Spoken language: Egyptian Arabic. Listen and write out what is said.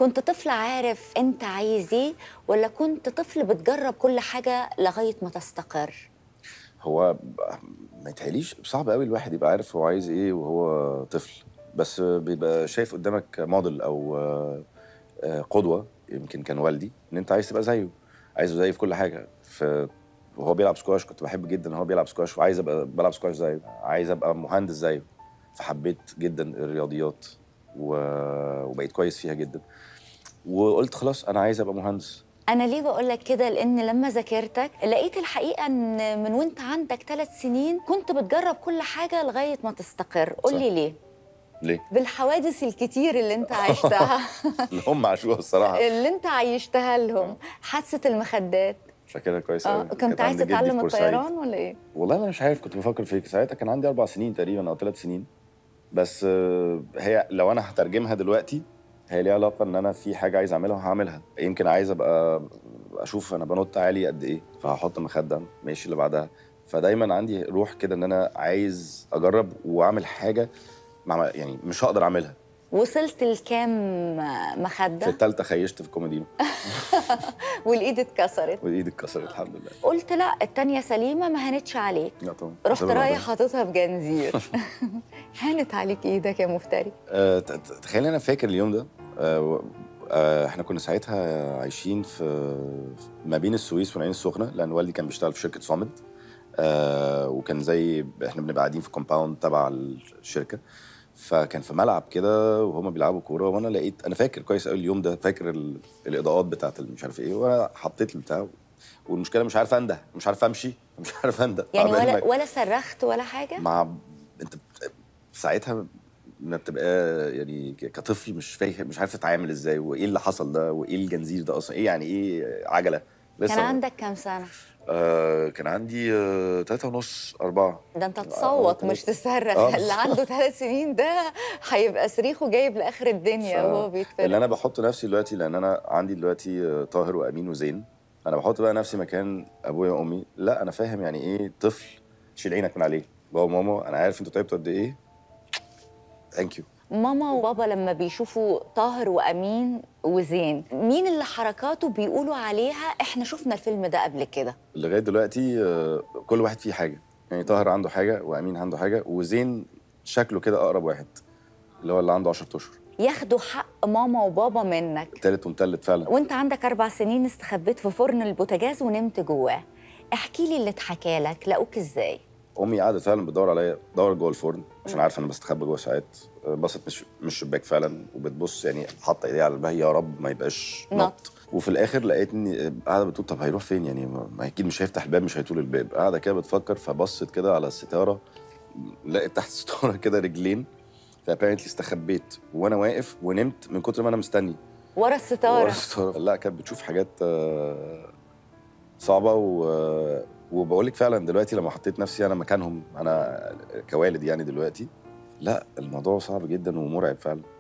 كنت طفل عارف انت عايز ايه ولا كنت طفل بتجرب كل حاجه لغايه ما تستقر هو ب- ما يتهيأليش صعب قوي الواحد يبقى عارف هو عايز ايه وهو طفل بس بيبقى شايف قدامك موديل او آه، آه، قدوه يمكن كان والدي ان انت عايز تبقى زيه عايزه زيه في كل حاجه ف وهو بيلعب سكواش كنت بحب جدا ان هو بيلعب سكواش وعايز ابقى بلعب سكواش زيه عايز ابقى مهندس زيه فحبيت جدا الرياضيات و... وبقيت كويس فيها جدا وقلت خلاص انا عايز ابقى مهندس انا ليه بقول لك كده لان لما ذاكرتك لقيت الحقيقه ان من وانت عندك ثلاث سنين كنت بتجرب كل حاجه لغايه ما تستقر قول لي صح. ليه ليه؟ بالحوادث الكتير اللي انت عشتها اللي هم عاشوها الصراحه اللي انت عيشتها لهم حادثه المخدات فاكرها كويس اه قوي كنت عايز عند جدي في تتعلم بورسعيد. الطيران ولا ايه والله انا مش عارف كنت بفكر فيك ساعتها كان عندي اربع سنين تقريبا او ثلاث سنين بس آه، هي لو انا هترجمها دلوقتي هي ليها علاقه ان انا في حاجه عايز اعملها هعملها يمكن عايز ابقى اشوف انا بنط عالي قد ايه فهحط مخده ماشي اللي بعدها فدايما عندي روح كده ان انا عايز اجرب واعمل حاجه مع يعني مش هقدر اعملها وصلت لكام في مخده الثالثه خيشت في كوميدينو والايد اتكسرت وايدي اتكسرت الحمد لله قلت لا التانية سليمة ما هانتش عليك لا طبعا رحت بسبب رايح ربنا. حاططها في جنزير هانت عليك ايدك يا مفتري آه، ت- ت- تخيل انا فاكر اليوم ده آه، و- آه، احنا كنا ساعتها عايشين في ما بين السويس والعين السخنه لان والدي كان بيشتغل في شركه صامد آه، وكان زي احنا بنبقى قاعدين في كومباوند تبع الشركه فكان في ملعب كده وهما بيلعبوا كوره وانا لقيت انا فاكر كويس قوي اليوم ده فاكر ال- الاضاءات بتاعت مش عارف ايه وانا حطيت البتاع والمشكله مش عارف انده مش عارف امشي مش عارف انده يعني عقبال ولا ما- ولا صرخت ولا حاجة مع انت بت- ساعتها ما بتبقى يعني ك- كطفل مش فاهم مش عارف تتعامل ازاي وايه اللي حصل ده وايه الجنزير ده اصلا ايه يعني ايه عجله كان عندك كام سنة؟ آه كان عندي آه ثلاثة ونص أربعة ده انت تصوت آه، مش تلاتة. تصرخ آه، اللي بالظبط. عنده ثلاث سنين ده هيبقى صريخه جايب لاخر الدنيا ف- وهو اللي بيتفرج أنا بحط نفسي دلوقتي لأن أنا عندي دلوقتي آه، طاهر وأمين وزين أنا بحط بقى نفسي مكان أبويا وأمي لا أنا فاهم يعني إيه طفل تشيل عينك من عليه بابا وماما أنا عارف أنتوا تعبتوا قد إيه ثانك يو ماما وبابا لما بيشوفوا طاهر وامين وزين مين اللي حركاته بيقولوا عليها احنا شفنا الفيلم ده قبل كده لغايه دلوقتي آه، كل واحد فيه حاجه يعني طاهر عنده حاجه وامين عنده حاجه وزين شكله كده اقرب واحد اللي هو اللي عنده 10 اشهر ياخدوا حق ماما وبابا منك تالت ومتلت فعلا وانت عندك اربع سنين استخبيت في فرن البوتاجاز ونمت جواه احكي لي اللي اتحكى لك لقوك ازاي امي قعدت فعلا بتدور عليا دور جوه الفرن عشان عارفه انا بستخبى جوه ساعات آه، بصت مش مش الشباك فعلا وبتبص يعني حاطه ايديها على الباب يا رب ما يبقاش نط. نط وفي الاخر لقيتني آه، قاعده بتقول طب هيروح فين يعني ما ما اكيد مش هيفتح الباب مش هيطول الباب قاعده كده بتفكر فبصت كده على الستاره لقيت تحت الستاره كده رجلين فابيرنتلي استخبيت وانا واقف ونمت من كتر ما انا مستني ورا ورا الستاره الستاره لا كانت بتشوف حاجات آه، صعبه و وبقول لك فعلا دلوقتي لما حطيت نفسي انا مكانهم انا كوالد يعني دلوقتي لا الموضوع صعب جدا ومرعب فعلا